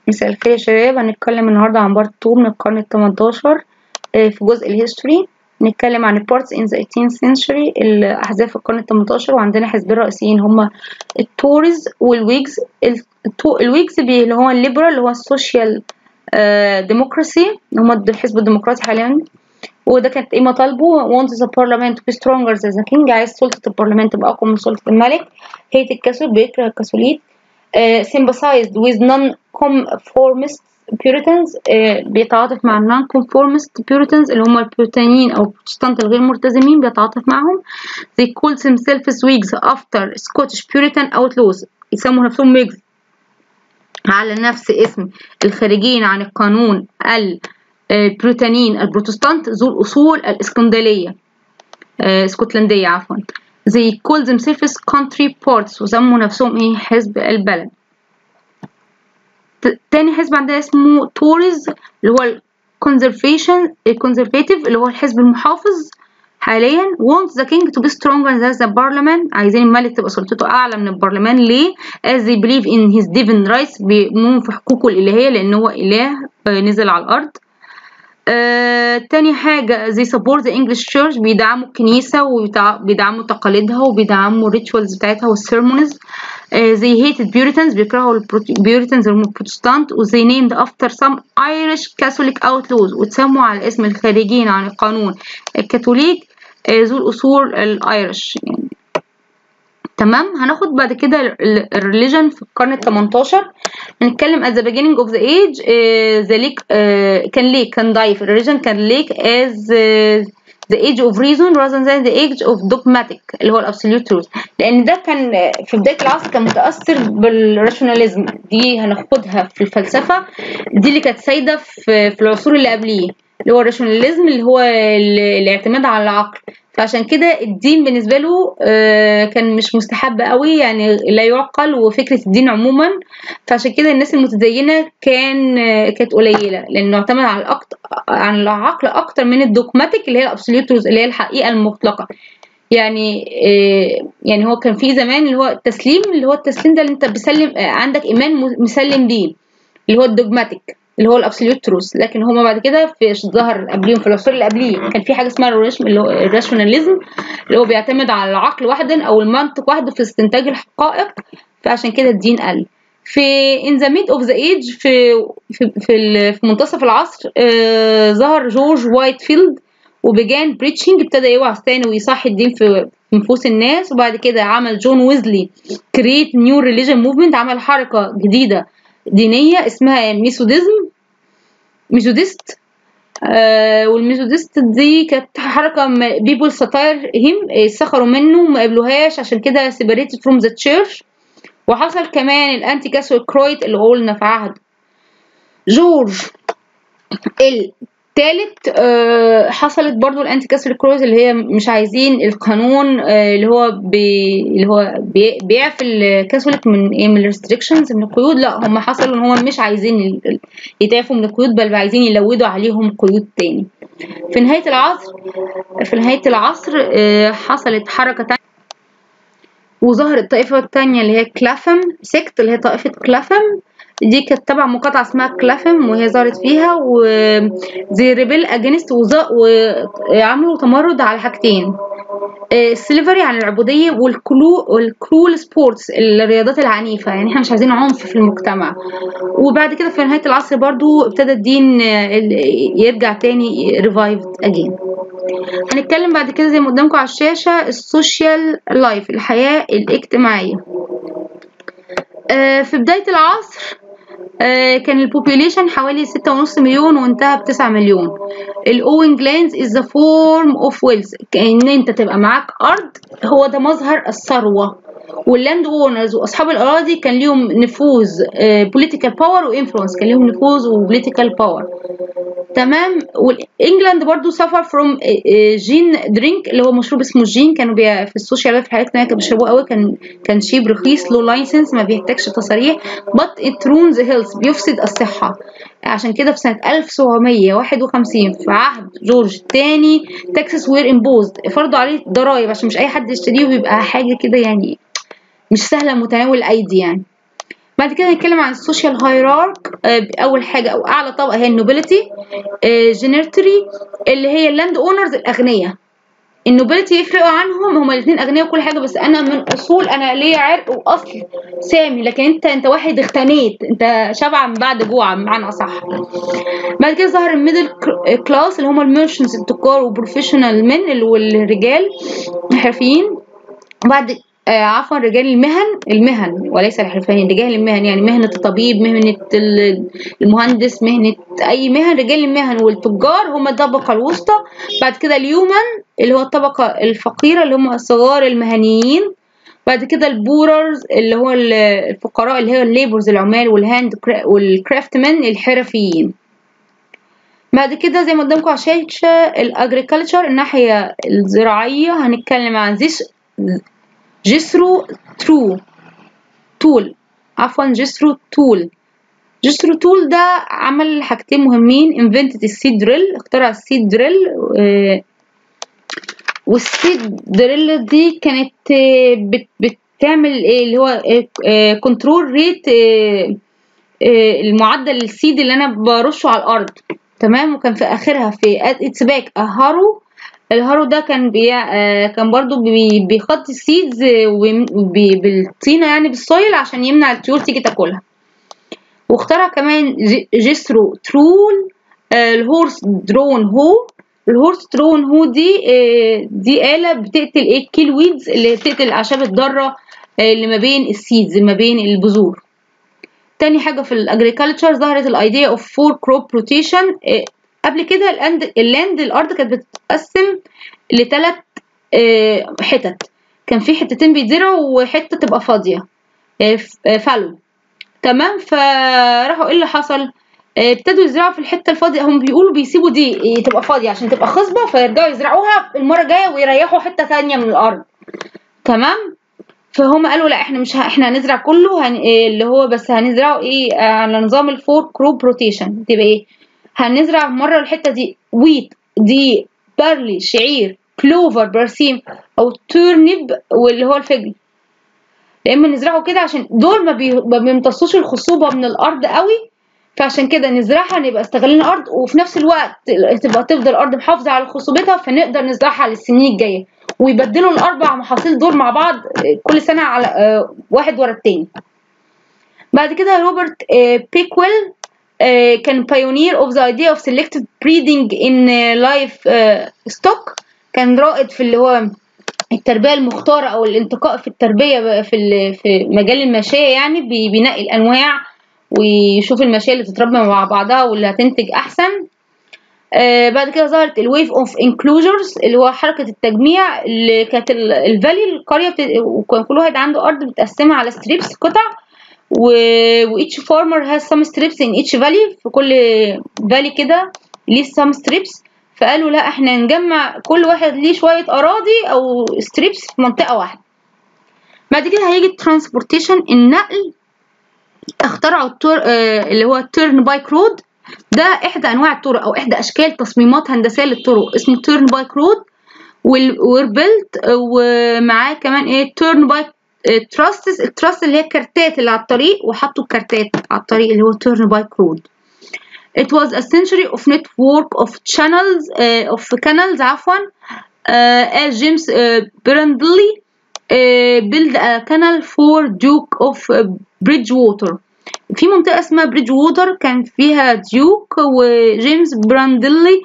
مساء الخير يا شباب هنتكلم النهاردة عن بارت 2 من القرن التمنتاشر في جزء الهيستوري نتكلم عن البارتس in the 18th century الأحزاب في القرن التمنتاشر وعندنا حزبين رئيسيين هما التوريز والويجز الويجز اللي هو الليبرال اللي هو السوشيال ديموكراسي هما الحزب الديمقراطي حاليا وده كانت ايه مطالبه want the parliament to be stronger than the king عايز سلطة البرلمان تبقى أقوى من سلطة الملك hate الكاثوليك بيكره الكاثوليك uh, sympathized with non-conformist Puritans uh, بيتعاطف مع non-conformist Puritans اللي هم البيوتانيين أو البروتستانت الغير ملتزمين بيتعاطف معهم they called themselves Whigs after Scottish Puritan outlaws يسموا نفسهم Whigs على نفس اسم الخارجين عن القانون البريطانيين البروتستانت ذو الأصول الإسكندلية اسكتلندية عفوا they call themselves country parts وسموا نفسهم ايه حزب البلد تاني حزب عندنا اسمه توريز اللي هو الكونزرفيشن الكونزرفاتيف اللي هو الحزب المحافظ حاليا want the king to be stronger than the parliament عايزين الملك تبقى سلطته أعلى من البرلمان ليه as they believe in his divine rights بيؤمنون في حقوقه الإلهية لأن هو إله نزل على الأرض آه، تاني حاجة they support the English church بيدعموا الكنيسة وبيدعموا تقاليدها وبيدعموا الريتشوالز بتاعتها والسيرمونز آه، they hated Puritans بيكرهوا البيوريتانز البروتستانت و they named after some Irish Catholic outlaws وتسموا على اسم الخارجين عن القانون الكاثوليك آه، ذو الأصول الأيرش يعني تمام هناخد بعد كده الريليجن في القرن التمنتاشر هنتكلم at the beginning of the age uh, the lake uh, كان ليك كان ضعيف الريليجن كان ليك as uh, the age of reason rather than the age of dogmatic اللي هو الابسوليوت تروث لان ده كان في بدايه العصر كان متاثر بالراشوناليزم دي هناخدها في الفلسفه دي اللي كانت سايده في, في العصور اللي قبليه اللي هو الراشوناليزم اللي هو الاعتماد على العقل فعشان كده الدين بالنسبه له كان مش مستحب قوي يعني لا يعقل وفكره الدين عموما فعشان كده الناس المتدينه كان كانت قليله لانه اعتمد على الأكتر على العقل اكتر من الدوكماتيك اللي هي الابسوليوت اللي هي الحقيقه المطلقه يعني يعني هو كان في زمان اللي هو التسليم اللي هو التسليم ده اللي انت بسلم عندك ايمان مسلم بيه اللي هو الدوجماتيك اللي هو الابسوليوت تروث لكن هما بعد كده في ظهر قبليهم في العصور اللي قبليه كان في حاجه اسمها اللي هو الراشوناليزم اللي هو بيعتمد على العقل وحدا او المنطق وحده في استنتاج الحقائق فعشان كده الدين قل في in the mid of the age في في في, في منتصف العصر آه ظهر جورج وايتفيلد وبيجان بريتشنج ابتدى يوعظ تاني ويصحي الدين في نفوس الناس وبعد كده عمل جون ويزلي كريت نيو ريليجن موفمنت عمل حركه جديده دينية اسمها ميثوديزم ميثوديست آه والميثوديست دي كانت حركة بيبول ساتاير هيم سخروا منه ما قبلوهاش عشان كده سيبريتد فروم ذا تشيرش وحصل كمان الانتي كاثوليك كرويت اللي قلنا في عهد جورج التالت آه حصلت برضو الانتي كاثوليك كرويت اللي هي مش عايزين القانون آه اللي هو بي اللي هو بي بيعفي الكاثوليك من ايه من الريستريكشنز من القيود لا هم حصلوا ان هم مش عايزين يتعفوا من القيود بل عايزين يلودوا عليهم قيود تاني في نهايه العصر في نهايه العصر آه حصلت حركه تانية وظهرت الطائفة التانية اللي هي كلافم سكت اللي هي طائفة كلافم دي كانت تبع مقاطعة اسمها كلافم وهي ظهرت فيها و زي ريبيل اجينست وعملوا تمرد على حاجتين السليفري عن العبودية والكلو والكرول سبورتس الرياضات العنيفة يعني احنا مش عايزين عنف في المجتمع وبعد كده في نهاية العصر برضو ابتدى الدين يرجع تاني ريفايفد اجين هنتكلم بعد كده زي ما قدامكم على الشاشة السوشيال لايف الحياة الاجتماعية في بداية العصر كان البوبوليشن حوالي ستة ونص مليون وانتهى بتسعة مليون الأوينج لاندز is the form of wealth كأن انت تبقى معاك أرض هو ده مظهر الثروة واللاند اونرز واصحاب الاراضي كان ليهم نفوذ بوليتيكال باور وانفلونس كان ليهم نفوذ وبوليتيكال باور تمام وانجلاند برضو سفر فروم جين درينك اللي هو مشروب اسمه جين كانوا بي في السوشيال لايف في الحياه الاجتماعيه كانوا بيشربوه قوي كان كان شيب رخيص لو لايسنس ما بيحتاجش تصاريح but it ruins health بيفسد الصحه عشان كده في سنة 1751 في عهد جورج الثاني تكساس وير امبوزد فرضوا عليه ضرائب عشان مش أي حد يشتريه ويبقى حاجة كده يعني مش سهلة متناول الأيدي يعني بعد كده هنتكلم عن السوشيال هيرارك اول حاجه او اعلى طبقه هي النوبيليتي جينيرتري اللي هي اللاند اونرز الاغنياء النوبيليتي يفرقوا عنهم هما الاثنين اغنياء وكل حاجه بس انا من اصول انا ليا عرق واصل سامي لكن انت انت واحد اختنيت انت شبع من بعد جوع بمعنى اصح بعد كده ظهر الميدل كلاس اللي هما الميرشنتس التجار وبروفيشنال من والرجال الحرفيين بعد آه عفوا رجال المهن المهن وليس الحرفيين رجال المهن يعني مهنة الطبيب مهنة المهندس مهنة أي مهن رجال المهن والتجار هم الطبقة الوسطى بعد كده اليومن اللي هو الطبقة الفقيرة اللي هم الصغار المهنيين بعد كده البوررز اللي هو الفقراء اللي هو الليبرز العمال والهاند والكرافتمن الحرفيين بعد كده زي ما قدامكم على الشاشة الأجريكلتشر الناحية الزراعية هنتكلم عن this جسرو ترو تول عفوا جسرو تول جسرو تول ده عمل حاجتين مهمين invented السيد دريل اخترع السيد دريل اه والسيد دريل دي كانت اه بت بتعمل ايه اللي هو كنترول اه ريت المعدل السيد اللي انا برشه على الارض تمام وكان في اخرها في اتس باك هارو الهارو ده كان بي... آه كان برضو بي... بيخط السيدز وبي... بالطينه يعني بالسويل عشان يمنع الطيور تيجي تاكلها واخترع كمان جسرو ترول آه الهورس درون هو الهورس درون هو دي آه دي آلة بتقتل ايه الكيل ويدز اللي بتقتل الأعشاب الضارة اللي ما بين السيدز ما بين البذور تاني حاجة في الأجريكلتشر ظهرت الأيديا أوف فور كروب روتيشن قبل كده اللاند اللاند الارض كانت بتتقسم لثلاث حتت كان في حتتين بيتزرعوا وحته تبقى فاضيه فالو تمام فراحوا ايه اللي حصل ابتدوا يزرعوا في الحته الفاضيه هم بيقولوا بيسيبوا دي تبقى فاضيه عشان تبقى خصبه فيرجعوا يزرعوها المره الجايه ويريحوا حته ثانيه من الارض تمام فهم قالوا لا احنا مش ه... احنا هنزرع كله هن... إيه اللي هو بس هنزرعه ايه على نظام الفور كروب روتيشن تبقى ايه هنزرع مرة الحتة دي ويت دي بارلي شعير كلوفر برسيم او تورنب واللي هو الفجل يا اما نزرعه كده عشان دول ما, بي... ما بيمتصوش الخصوبة من الارض قوي فعشان كده نزرعها نبقى استغلنا الارض وفي نفس الوقت تبقى تفضل الارض محافظة على خصوبتها فنقدر نزرعها للسنين الجاية ويبدلوا الاربع محاصيل دول مع بعض كل سنة على واحد ورا التاني بعد كده روبرت بيكويل كان pioneer of the idea of selective breeding in life stock كان رائد في اللي هو التربية المختارة أو الانتقاء في التربية في في مجال الماشية يعني بينقي الأنواع ويشوف الماشية اللي تتربى مع بعضها واللي هتنتج أحسن آه بعد كده ظهرت الويف اوف انكلوجرز اللي هو حركه التجميع اللي كانت الفالي القريه بت... وكان كل واحد عنده ارض متقسمه على ستريبس قطع و each farmer has some strips in each valley في كل فالي كده ليه some strips فقالوا لا احنا نجمع كل واحد ليه شوية أراضي أو strips في منطقة واحدة بعد كده هيجي الترانسبورتيشن النقل اخترعوا التور اه اللي هو التيرن بايك رود ده احدى انواع الطرق او احدى اشكال تصميمات هندسيه للطرق اسمه تيرن بايك رود والبيلت ومعاه كمان ايه تيرن بايك تراستس التراست اللي هي الكارتات اللي على الطريق وحطوا الكارتات على الطريق اللي هو تيرن بايك رود It was a century of network of channels uh, of canals عفوا uh, as James uh, Brindley uh, built a canal for Duke of uh, Bridgewater في منطقة اسمها بريدج ووتر كان فيها ديوك وجيمس براندلي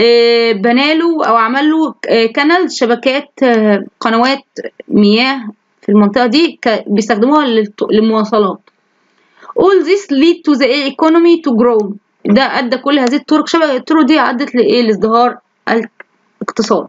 بناله أو عمله كانال شبكات قنوات مياه في المنطقة دي بيستخدموها للمواصلات all this lead to the economy to grow ده أدى كل هذه الطرق شبكة الطرق دي أدت لإيه لازدهار الاقتصاد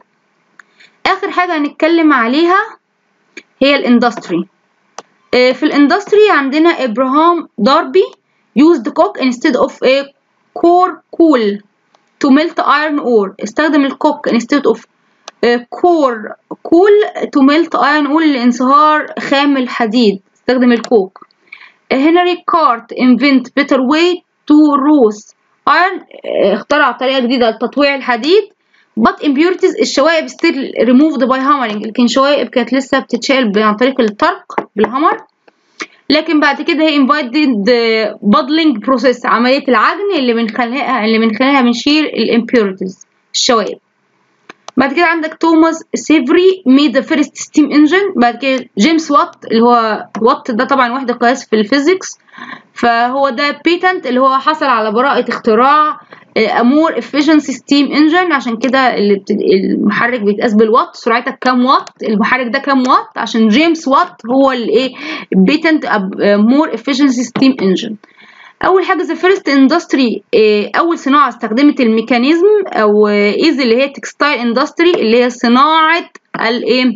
آخر حاجة هنتكلم عليها هي الاندستري في الاندستري عندنا ابراهام داربي used coke instead of a core coal to melt iron ore استخدم الكوك instead of a core coal to melt iron ore لانصهار خام الحديد استخدم الكوك هنري كارت invent better way to roast iron اخترع طريقة جديدة لتطويع الحديد but impurities الشوائب still removed by hammering لكن شوائب كانت لسه بتتشال عن طريق الطرق بالهمر لكن بعد كده هي invited bottling process عملية العجن اللي من خلالها اللي من خلالها بنشيل الامبيورتيز الشوائب بعد كده عندك توماس سيفري ميد ذا فيرست ستيم انجن بعد كده جيمس وات اللي هو وات ده طبعا وحده قياس في الفيزيكس فهو ده بيتنت اللي هو حصل على براءة اختراع امور efficiency steam engine عشان كده اللي بت... المحرك بيتقاس بالوات سرعتك كام وات المحرك ده كام وات عشان جيمس وات هو اللي ايه بيتنت مور efficiency steam engine اول حاجه the first industry اول صناعه استخدمت الميكانيزم او از اللي هي تكستايل اندستري اللي هي صناعه الايه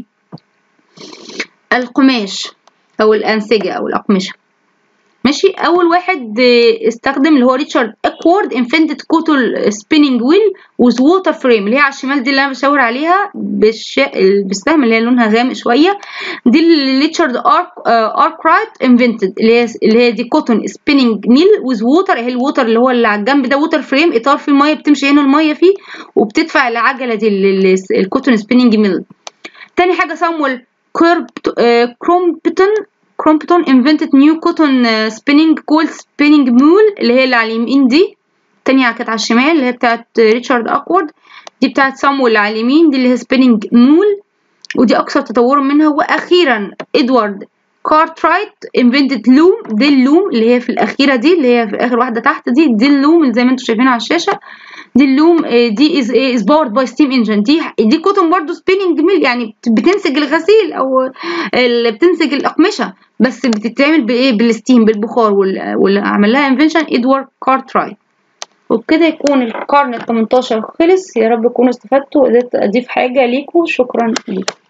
القماش او الانسجه او الاقمشه ماشي اول واحد استخدم اللي هو ريتشارد اكوارد انفنتد كوتل سبيننج ويل وذ ووتر فريم اللي هي على الشمال دي اللي انا بشاور عليها بالش... بالسهم اللي هي لونها غامق شويه دي اللي ريتشارد ارك اركرايت انفنتد اللي هي اللي هي دي كوتن سبيننج ميل وذ ووتر اهي الووتر اللي هو اللي على الجنب ده ووتر فريم اطار فيه الميه بتمشي هنا الميه فيه وبتدفع العجله دي الكوتن سبيننج ميل تاني حاجه سامويل كرومبتون كرومبتون invented new cotton spinning called spinning mule اللي هي اللي على اليمين دي التانية كانت على الشمال اللي هي بتاعت ريتشارد أكورد دي بتاعت سامويل اللي على اليمين دي اللي هي spinning mule ودي أكثر تطورا منها وأخيرا إدوارد كارترايت invented loom دي اللوم اللي هي في الأخيرة دي اللي هي في آخر واحدة تحت دي دي اللوم اللي زي ما انتم شايفينها على الشاشة دي اللوم دي از از باورد باي ستيم انجن دي دي كوتون برضو سبيننج ميل يعني بتنسج الغسيل او اللي بتنسج الاقمشه بس بتتعمل بايه بالستيم بالبخار واللي عمل لها انفنشن ادوارد كارترايت وبكده يكون القرن ال 18 خلص يا رب تكونوا استفدتوا قدرت اضيف حاجه ليكم شكرا ليكم